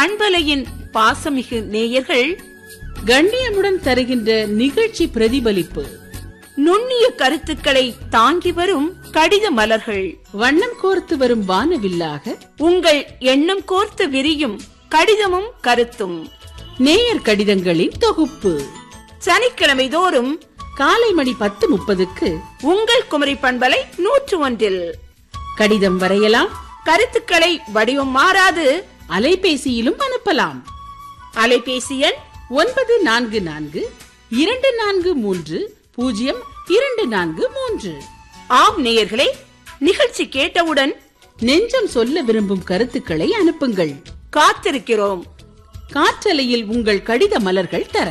பண்பலையின் பாசமிகு நேயர்கள் கண்ணியமுடன் தருகின்ற நிகழ்ச்சி பிரதிபலிப்பு நுண்ணிய கருத்துக்களை தாங்கி வரும் கடித மலர்கள் வண்ணம் கோர்த்து வரும் வானவில்லாக உங்கள் எண்ணம் கோர்த்து விரியும் கடிதமும் கருத்தும் நேயர் கடிதங்களின் தொகுப்பு சனிக்கிழமை தோறும் காலை மணி பத்து முப்பதுக்கு உங்கள் குமரி பண்பலை நூற்று ஒன்றில் கடிதம் வரையலாம் கருத்துக்களை வடிவம் மாறாது அலைபேசியிலும் அனுப்பலாம் அலைபேசி எண் ஒன்பது நான்கு நான்கு இரண்டு நான்கு மூன்று பூஜ்ஜியம் இரண்டு நான்கு மூன்று ஆம் நேயர்களே நிகழ்ச்சி கேட்டவுடன் நெஞ்சம் சொல்ல விரும்பும் கருத்துக்களை அனுப்புங்கள் காத்திருக்கிறோம் காற்றலையில் உங்கள் கடித மலர்கள் தர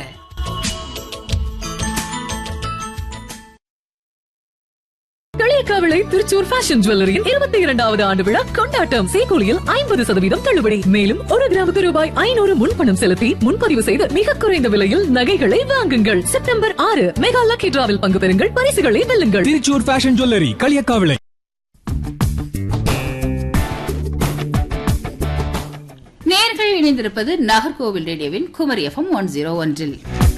களியக்காவிளை திருச்சூர் ஃபேஷன் ஜுவல்லரியின் இருபத்தி இரண்டாவது ஆண்டு விழா கொண்டாட்டம் சேகூலியில் ஐம்பது சதவீதம் தள்ளுபடி மேலும் ஒரு கிராமுக்கு ரூபாய் ஐநூறு முன்பணம் செலுத்தி முன்பதிவு செய்து மிக குறைந்த விலையில் நகைகளை வாங்குங்கள் செப்டம்பர் ஆறு மெகா லக்கி டிராவில் பங்கு பெறுங்கள் பரிசுகளை வெல்லுங்கள் திருச்சூர் ஃபேஷன் ஜுவல்லரி களியக்காவிளை நேர்கள் இணைந்திருப்பது நாகர்கோவில் ரேடியோவின் குமரி எஃப்எம் ஒன் ஜீரோ ஒன்றில்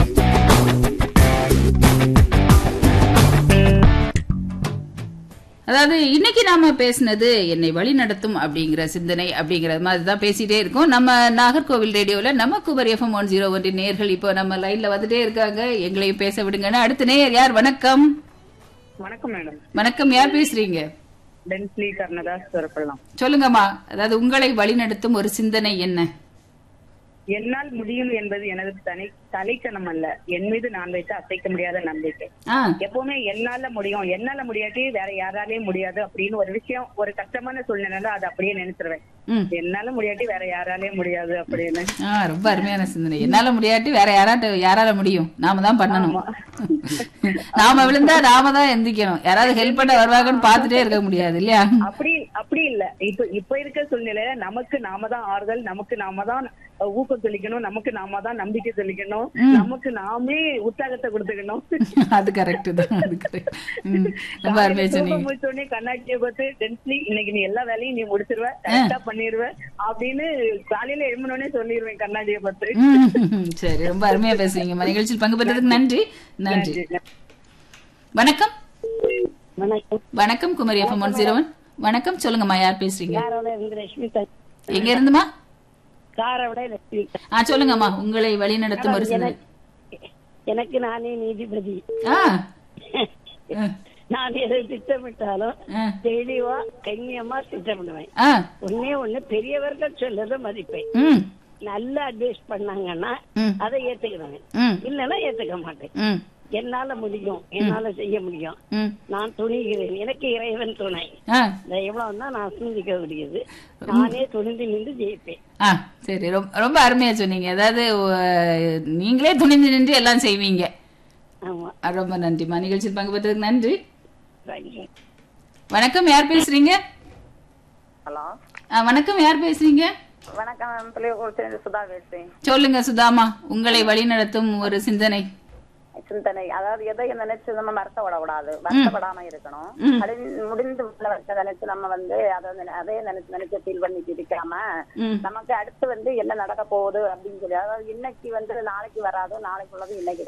அதாவது இன்னைக்கு நாம பேசினது என்னை வழி நடத்தும் அப்படிங்கிற சிந்தனை அப்படிங்கிற மாதிரி தான் பேசிட்டே இருக்கோம் நம்ம நாகர்கோவில் ரேடியோல நம்ம குமரி எஃப்எம் ஒன் ஜீரோ ஒன்றின் நேர்கள் இப்போ நம்ம லைன்ல வந்துட்டே இருக்காங்க எங்களையும் பேச விடுங்கன்னு அடுத்த நேயர் யார் வணக்கம் வணக்கம் மேடம் வணக்கம் யார் பேசுறீங்க டென்ஸ்லி கர்ணதாஸ் வரப்படலாம் சொல்லுங்கம்மா அதாவது உங்களை வழிநடத்தும் ஒரு சிந்தனை என்ன என்னால் முடியும் என்பது எனது தனி தலைக்கணம் அல்ல என் மீது நான் வைத்து அசைக்க முடியாத நம்பிக்கை ஆ எப்பவுமே என்னால முடியும் என்னால முடியாட்டி வேற யாராலையும் முடியாது அப்படின்னு ஒரு விஷயம் ஒரு கஷ்டமான சூழ்நிலையில அதை அப்படியே நினைச்சிருவேன் ம் என்னால முடியாட்டி வேற யாராலையும் முடியாது அப்படின்னு ஆ ரொம்ப அருமையான சிந்தனை என்னால முடியாட்டி வேற யாராட்ட யாரால முடியும் நாம தான் பண்ணணும் நாம விழுந்தா நாம தான் எந்திக்கணும் யாராவது ஹெல்ப் பண்ண வருவாங்கன்னு பாத்துட்டே இருக்க முடியாது இல்லையா அப்படி அப்படி இல்ல இப்ப இப்ப இருக்க சூழ்நிலையில நமக்கு நாம தான் ஆறுதல் நமக்கு நாம தான் அஹ், ஊக்கம் சொல்லிக்கணும் நமக்கு நாம தான் நம்பிக்கை சொல்லிக்கணும் நமக்கு நாமே உற்சாகத்தை கொடுத்துக்கணும் அது கரெக்ட் தான் அது கரெக்ட் ரொம்ப அருமையா சொன்னீங்க முடிச்சோடனே கண்ணாடியை பார்த்து டென்ஸ்லி இன்னைக்கு நீ எல்லா வேலையும் நீ முடிச்சிருவ கரெக்டா பண்ணிருவ அப்படின்னு காலையில எழுமனோடனே சொல்லிடுவேன் கண்ணாடியை பார்த்து ம், சரி ரொம்ப அருமையா பேசுறீங்க நிகழ்ச்சியில் பங்கு பெற்றதுக்கு நன்றி நன்றி வணக்கம் வணக்கம் வணக்கம் Kumari FM one zero one வணக்கம் சொல்லுங்கம்மா யார் பேசுறீங்க காரோட இருந்து லட்சுமி த- எங்க இருந்துமா காரோட லட்சுமி த- ஆ சொல்லுங்கம்மா உங்களை வழிநடத்தும் ஒரு சிந்தனை எனக்கு- எனக்கு நானே நீதிபதி ஆ நான் எதை திட்டமிட்டாலும் ஆ. தெளிவா கண்ணியமா திட்டமிடுவேன் ஆ ஒன்னே ஒண்ணு பெரியவர்கள் சொல்லத மதிப்பேன் ம் நல்ல அட்வைஸ் பண்ணாங்கன்னா ம். அதை ஏத்துக்கிறேன் ம் இல்லைன்னா ஏத்துக்க மாட்டேன் ம் என்னால முடியும் என்னால செய்ய முடியும் ம் நான் துணிகிறேன் எனக்கு இறைவன் துணை ஆ இந்த எவ்வளவு தான் நான் சிந்திக்க முடியுது நானே துணிந்து நின்று ஜெயிப்பேன் ஆ சரி ரொம்ப ரொம்ப அருமையா சொன்னீங்க அதாவது அஹ், நீங்களே துணிந்து நின்று எல்லாம் செய்வீங்க ஆமா ஆ, ரொம்ப நன்றிம்மா நிகழ்ச்சியில் பங்கு பெற்றதுக்கு நன்றி தேங்க்யூ வணக்கம் யார் பேசுறீங்க ஹலோ ஆ, வணக்கம் யார் பேசுறீங்க வணக்கம் பிள்ளைய சுதா பேசுறேன் சொல்லுங்க சுதாமா உங்களை வழிநடத்தும் ஒரு சிந்தனை சிந்தனை அதாவது எதை நினைச்சு நம்ம வருத்தப்படக்கூடாது வருத்தப்படாம இருக்கணும் அது முடிந்து உள்ள வருஷம் நினைச்சு நம்ம வந்து அதை வந்து அதே நினைச்சு நினைச்சு ஃபீல் பண்ணிட்டு இருக்காம ம். நமக்கு அடுத்து வந்து என்ன நடக்க போகுது அப்படின்னு சொல்லி அதாவது இன்னைக்கு வந்து நாளைக்கு வராதோ நாளைக்கு உள்ளது இன்னைக்கு